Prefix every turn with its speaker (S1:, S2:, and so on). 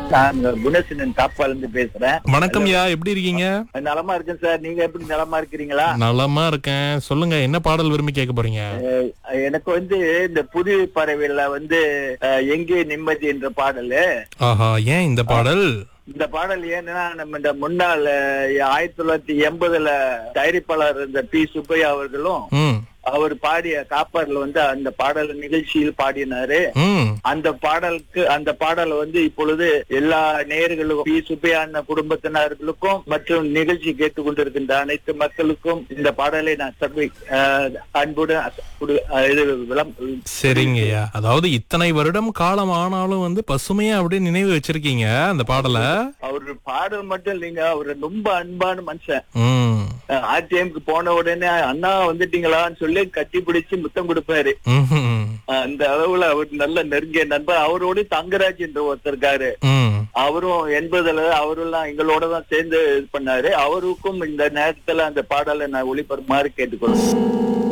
S1: நான் குணசீலன் காப்பால இருந்து பேசுறேன்
S2: வணக்கம் யா எப்படி இருக்கீங்க
S1: நலமா இருக்கேன் சார் நீங்க எப்படி நலமா இருக்கிறீங்களா
S2: நலமா இருக்கேன் சொல்லுங்க என்ன பாடல் விரும்பி கேட்க போறீங்க
S1: அஹ், எனக்கு வந்து இந்த புது பறவைல வந்து அஹ், எங்கே நிம்மதி என்ற பாடலு
S2: ஆஹா ஏன் இந்த பாடல்
S1: இந்த பாடல் ஏன்னா நம்ம இந்த முன்னாள் அஹ், ஆயிரத்தி தொள்ளாயிரத்தி எண்பதுல தயாரிப்பாளர் இருந்த பி சுப்பையா அவர்களும்
S2: ம்
S1: அவர் பாடிய காப்பர்ல வந்து அந்த பாடல் நிகழ்ச்சியில் பாடினாரு
S2: ம்
S1: அந்த பாடலுக்கு அந்த பாடல் வந்து இப்பொழுது எல்லா நேயர்களுக்கும் பி சுப்பையான குடும்பத்தினர்களுக்கும் மற்றும் நிகழ்ச்சி கேட்டுக்கொண்டிருக்கின்ற அனைத்து மக்களுக்கும் இந்த பாடலை நான் சர்வை அன்புடன் அச- குடு- அஹ், இது விளம்
S2: சரிங்கய்யா அதாவது இத்தனை வருடம் காலம் ஆனாலும் வந்து பசுமையா அப்படியே நினைவு வச்சிருக்கீங்க அந்த பாடலை
S1: அவர் பாடல் மட்டும் இல்லைங்க அவர் ரொம்ப அன்பான மனுஷன்
S2: ம்
S1: ஆர்டிஎம்க்கு போன உடனே அண்ணா வந்துட்டீங்களான்னு சொல்லி கட்டி பிடிச்சு முத்தம் கொடுப்பாரு
S2: ம்ஹும்.
S1: அந்த அளவுல அவர் நல்ல நெருங்கிய நண்பர் அவரோட தங்கராஜ் என்ற ஒருத்தர் இருக்காரு
S2: ம்
S1: அவரும் எண்பதுல அவரெல்லாம் எங்களோட தான் சேர்ந்து இது பண்ணாரு அவருக்கும் இந்த நேரத்துல அந்த பாடலை நான் ஒளிபரப்புமாறு கேட்டுக்கொள்றேன்